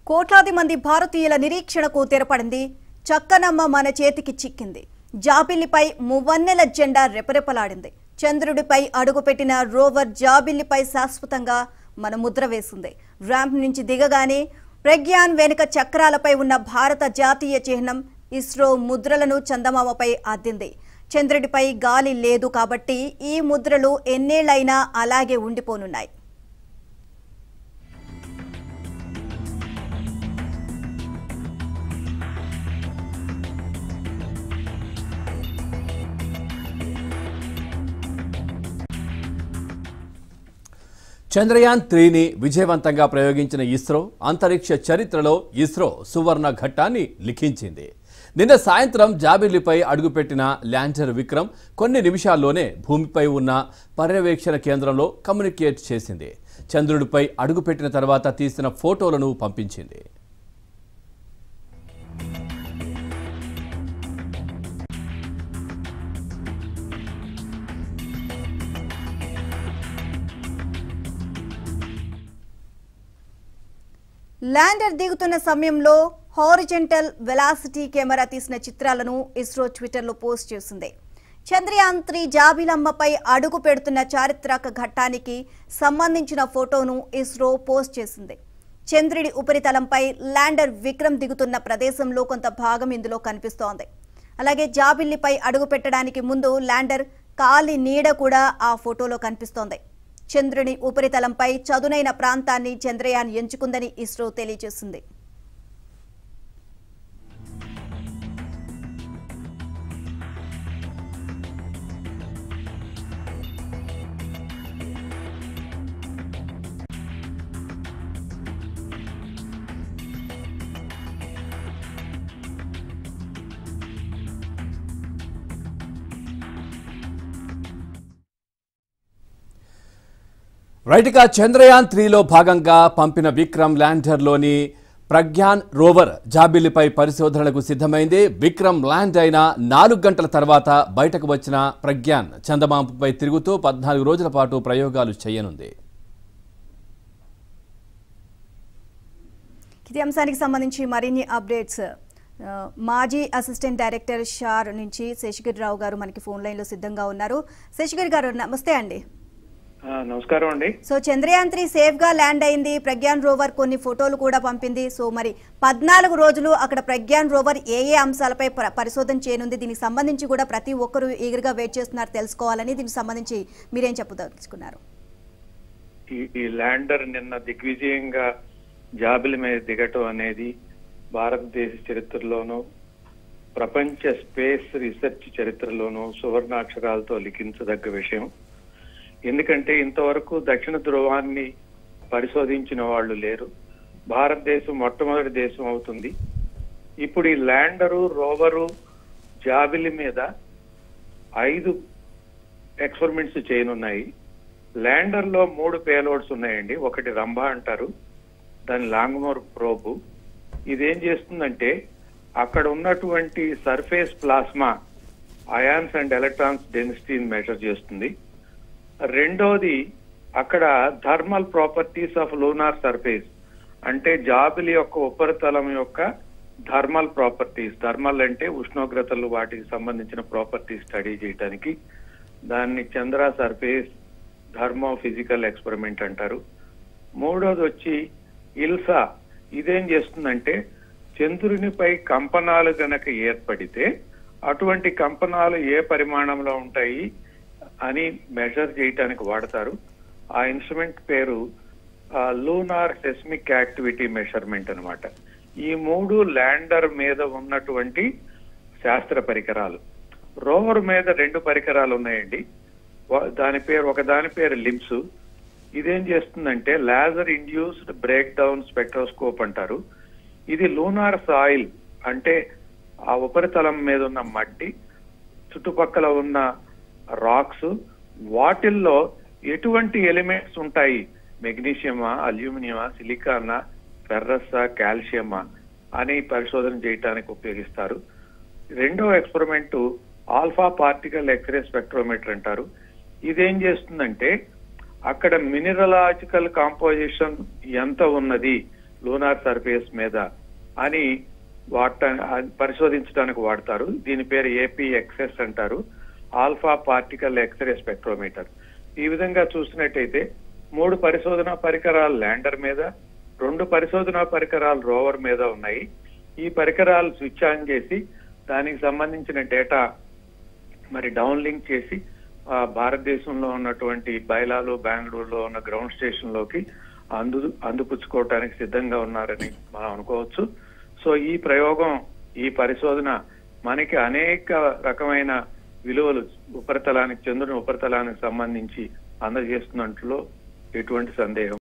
కోట్లాది మంది భారతీయుల నిరీక్షణకు తెరపడింది చక్కనమ్మ మన చేతికి చిక్కింది జాబిల్లిపై మువ్వన్నెల జెండా రెపరెపలాడింది చంద్రుడిపై అడుగుపెట్టిన రోవర్ జాబిల్లిపై శాశ్వతంగా మన ముద్ర వేసింది ర్యాంప్ నుంచి దిగగానే ప్రజ్ఞాన్ వెనుక చక్రాలపై ఉన్న భారత జాతీయ చిహ్నం ఇస్రో ముద్రలను చందమామపై అద్దింది చంద్రుడిపై గాలి లేదు కాబట్టి ఈ ముద్రలు ఎన్నేళ్లైనా అలాగే ఉండిపోనున్నాయి చంద్రయాన్ త్రీని విజయవంతంగా ప్రయోగించిన ఇస్రో అంతరిక్ష చరిత్రలో ఇస్రో సువర్ణ ఘట్టాన్ని లిఖించింది నిన్న సాయంత్రం జాబిల్లిపై అడుగుపెట్టిన ల్యాండర్ విక్రమ్ కొన్ని నిమిషాల్లోనే భూమిపై ఉన్న పర్యవేక్షణ కేంద్రంలో కమ్యూనికేట్ చేసింది చంద్రుడిపై అడుగుపెట్టిన తర్వాత తీసిన ఫోటోలను పంపించింది ల్యాండర్ దిగుతున్న సమయంలో హారిజెంటల్ వెలాసిటీ కెమెరా తీసిన చిత్రాలను ఇస్రో ట్విట్టర్లో పోస్ట్ చేసింది చంద్రయాన్ త్రీ జాబిలమ్మపై అడుగు పెడుతున్న చారిత్రక ఘట్టానికి సంబంధించిన ఫోటోను ఇస్రో పోస్ట్ చేసింది చంద్రుడి ఉపరితలంపై ల్యాండర్ విక్రమ్ దిగుతున్న ప్రదేశంలో కొంత భాగం ఇందులో కనిపిస్తోంది అలాగే జాబిల్లిపై అడుగు పెట్టడానికి ముందు ల్యాండర్ కాలి నీడ కూడా ఆ ఫోటోలో కనిపిస్తోంది చంద్రుని ఉపరితలంపై చదునైన ప్రాంతాన్ని చంద్రయాన్ ఎంచుకుందని ఇస్రో తెలియజేసింది రైట్ ఇక చంద్రయాన్ త్రీలో భాగంగా పంపిన విక్రమ్ ల్యాండర్లోని ప్రజ్ఞాన్ రోవర్ జాబిల్లిపై పరిశోధనలకు సిద్ధమైంది విక్రమ్ ల్యాండ్ అయిన నాలుగు గంటల తర్వాత బయటకు వచ్చిన ప్రజ్ఞాన్ చందమాంపై తిరుగుతూ పద్నాలుగు రోజుల పాటు ప్రయోగాలు చేయనుంది ఇది అంశానికి సంబంధించి మరిన్ని అప్డేట్స్ ఆ, మాజీ అసిస్టెంట్ డైరెక్టర్ షార్ నుంచి శేషగిరి రావు గారు మనకి ఫోన్ లైన్లో సిద్ధంగా ఉన్నారు శేషగిరి గారు నమస్తే అండి ఆ, నమస్కారం అండి సో చంద్రయాన్ త్రీ సేఫ్ గా ల్యాండ్ అయింది ప్రజ్ఞాన్ రోవర్ కొన్ని ఫోటోలు కూడా పంపింది సో మరి పద్నాలుగు రోజులు అక్కడ ప్రజ్ఞాన్ రోవర్ ఏ ఏ అంశాలపై ప- పరిశోధన చేయనుంది దీనికి సంబంధించి కూడా ప్రతి ఒక్కరూ ఈగర్గా వెయిట్ చేస్తున్నారు తెలుసుకోవాలని దీనికి సంబంధించి మీరేం చెప్పదలుచుకున్నారు ఈ ఈ ల్యాండర్ నిన్న దిగ్విజయంగా జాబిలి మీద దిగటం అనేది భారతదేశ చరిత్రలోనూ ప్రపంచ స్పేస్ రీసెర్చ్ చరిత్రలోనూ సువర్ణాక్షరాలతో లిఖించదగ్గ విషయం ఎందుకంటే ఇంతవరకు దక్షిణ ధ్రువాన్ని పరిశోధించిన వాళ్ళు లేరు భారతదేశం మొట్టమొదటి దేశం అవుతుంది ఇప్పుడు ఈ ల్యాండరు రోవరు జాబిలి మీద ఐదు ఎక్స్పెరిమెంట్స్ చేయనున్నాయి ల్యాండర్ లో మూడు పేలోడ్స్ ఉన్నాయండి ఒకటి రంభ అంటారు దాని లాంగ్మోర్ ప్రోబు ఇదేం చేస్తుందంటే అక్కడ ఉన్నటువంటి surface plasma ions and electrons డెన్సిటీని మెజర్ చేస్తుంది రెండోది అక్కడ thermal properties of lunar surface అంటే జాబిలి యొక్క ఉపరితలం యొక్క థర్మల్ ప్రాపర్టీస్ థర్మల్ అంటే ఉష్ణోగ్రతలు వాటికి సంబంధించిన ప్రాపర్టీస్ స్టడీ చేయడానికి దాన్ని Chandra surface thermophysical experiment అంటారు మూడోది వచ్చి ఇల్సా ఇదేం చేస్తుందంటే చంద్రునిపై కంపనాలు గనక ఏర్పడితే అటువంటి కంపనాలు ఏ పరిమాణంలో ఉంటాయి అని మెజర్ చేయటానికి వాడతారు ఆ ఇన్స్ట్రుమెంట్ పేరు లూనార్ సెస్మిక్ యాక్టివిటీ మెషర్మెంట్ అన్నమాట ఈ మూడు ల్యాండర్ మీద ఉన్నటువంటి శాస్త్ర పరికరాలు రోవర్ మీద రెండు పరికరాలు ఉన్నాయండి వా- దాని పేరు ఒక దాని పేరు లిమ్స్ ఇదేం చేస్తుందంటే laser induced breakdown spectroscope అంటారు ఇది లూనార్ సాయిల్ అంటే ఆ ఉపరితలం మీద ఉన్న మట్టి చుట్టుపక్కల ఉన్న రాక్స్ వాటిల్లో ఎటువంటి ఎలిమెంట్స్ ఉంటాయి మెగ్నీషియమా అల్యూమినియమా సిలికానా ఫెర్రస్సా కాల్షియమా అని పరిశోధన చేయడానికి ఉపయోగిస్తారు రెండో experiment alpha particle X-ray spectrometer అంటారు ఇదేం చేస్తుందంటే అక్కడ మినరలాజికల్ కాంపోజిషన్ ఎంత ఉన్నది లూనార్ సర్ఫేస్ మీద అని వాట పరిశోధించడానికి వాడతారు దీని పేరు ఏపీ ఎక్సెస్ అంటారు ఆల్ఫా పార్టికల్ ఎక్స్రే స్పెక్ట్రోమీటర్ ఈ విధంగా చూసినట్టయితే మూడు పరిశోధన పరికరాలు ల్యాండర్ మీద రెండు పరిశోధన పరికరాలు రోవర్ మీద ఉన్నాయి ఈ పరికరాలు స్విచ్ ఆన్ చేసి దానికి సంబంధించిన డేటా మరి డౌన్ లింక్ చేసి ఆ, భారతదేశంలో ఉన్నటువంటి బైలాలు బెంగళూరులో ఉన్న గ్రౌండ్ స్టేషన్ లోకి అందు అందిపుచ్చుకోవటానికి సిద్ధంగా ఉన్నారని మనం అనుకోవచ్చు సో ఈ ప్రయోగం ఈ పరిశోధన మనకి అనేక రకమైన విలువలు ఉపరితలానికి చంద్రుని ఉపరితలానికి సంబంధించి అందజేస్తున్నట్లు ఎటువంటి సందేహం